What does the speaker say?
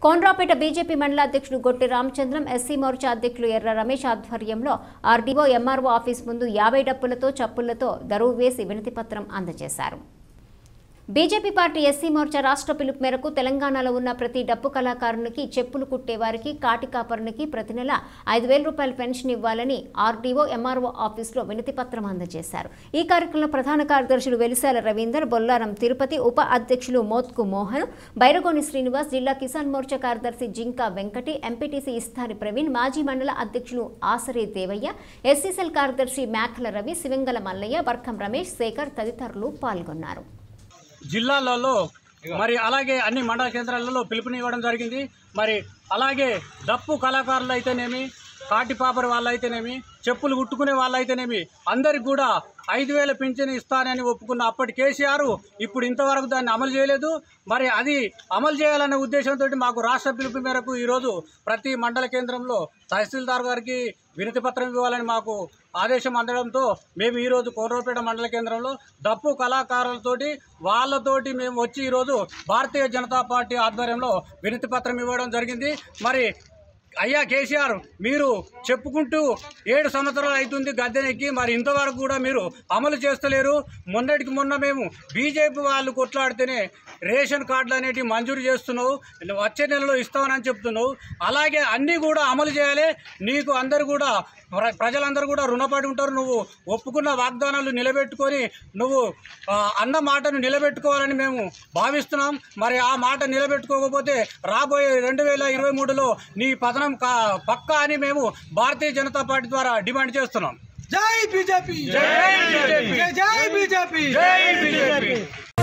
Konrapeta BJP మండల అధ్యక్షుడు గొట్టి Ramachandram SC Morcha అధ్యక్షులు ఎర్ర రమేష్ ఆధ్వర్యంలో ఆర్డీఓ ఎంఆర్ఓ ఆఫీస్ ముందు యాభై డప్పులతో చప్పులతో దరువు వేసి వినతిపత్రం అందజేశారు బీజేపీ పార్టీ ఎస్సీ మోర్చా రాష్ట్ర పిలుపు మేరకు తెలంగాణలో ఉన్న ప్రతి డప్పు కళాకారునికి చెప్పులు కుట్టే వారికి కాటి కాపరునికి ప్రతి నెల ఐదు వేల రూపాయల పెన్షన్ ఇవ్వాలని ఆర్డీఓ ఎంఆర్ఓ ఆఫీసులో వినతి పత్రం అందజేశారు ఈ కార్యక్రమంలో ప్రధాన కార్యదర్శులు వెలిసాల రవీందర్ బొల్లారం తిరుపతి ఉప అధ్యక్షులు మోత్కు మోహన్ బైరగోని శ్రీనివాస్ జిల్లా కిసాన్ మోర్చా కార్యదర్శి జింకా వెంకటి ఎంపీటీసీ ఇస్తారి ప్రవీణ్ మాజీ మండల అధ్యక్షులు ఆసరే దేవయ్య ఎస్సీసెల్ కార్యదర్శి మేకల రవి శివంగల మల్లయ్య వర్కం రమేష్ శేఖర్ తదితరులు పాల్గొన్నారు జిల్లాలలో మరి అలాగే అన్ని మండల కేంద్రాలలో పిలుపునివ్వడం జరిగింది మరి అలాగే డప్పు కళాకారులు అయితేనేమి కాటి పాపరి వాళ్ళు అయితేనేమి చెప్పులు కుట్టుకునే వాళ్ళు అయితేనేమి అందరికి కూడా ఐదు వేల పింఛన్ ఇస్తానని ఒప్పుకున్న అప్పటి కేసీఆర్ ఇప్పుడు ఇంతవరకు దాన్ని అమలు చేయలేదు మరి అది అమలు చేయాలనే ఉద్దేశంతో మాకు రాష్ట్ర పిలుపు మేరకు ఈరోజు ప్రతి మండల కేంద్రంలో తహసీల్దార్ గారికి వినతి పత్రం ఇవ్వాలని మాకు ఆదేశం అందడంతో మేము ఈరోజు కోనరావుపేట మండల కేంద్రంలో డప్పు కళాకారులతోటి వాళ్ళతోటి మేము వచ్చి ఈరోజు భారతీయ జనతా పార్టీ ఆధ్వర్యంలో వినతి పత్రం ఇవ్వడం జరిగింది మరి అయ్యా కేసీఆర్ మీరు చెప్పుకుంటూ ఏడు సంవత్సరాలు అవుతుంది గద్దెనెక్కి మరి ఇంతవరకు కూడా మీరు అమలు చేస్తలేరు మొన్నటికి మొన్న మేము బీజేపీ వాళ్ళు కొట్లాడితేనే రేషన్ కార్డులు అనేటివి మంజూరు చేస్తున్నావు వచ్చే నెలలో ఇస్తామని చెప్తున్నావు అలాగే అన్నీ కూడా అమలు చేయాలి నీకు అందరు కూడా ప్ర- ప్రజలందరూ కూడా రుణపడి ఉంటారు నువ్వు ఒప్పుకున్న వాగ్దానాలు నిలబెట్టుకొని నువ్వు ఆ, అన్న మాటను నిలబెట్టుకోవాలని మేము భావిస్తున్నాం మరి ఆ మాట నిలబెట్టుకోకపోతే రాబోయే రెండు వేల ఇరవై మూడులో నీ పతనం కా పక్కా అని మేము భారతీయ జనతా పార్టీ ద్వారా డిమాండ్ చేస్తున్నాం జై బీజేపీ జై బీజేపీ జై బీజేపీ జై బీజేపీ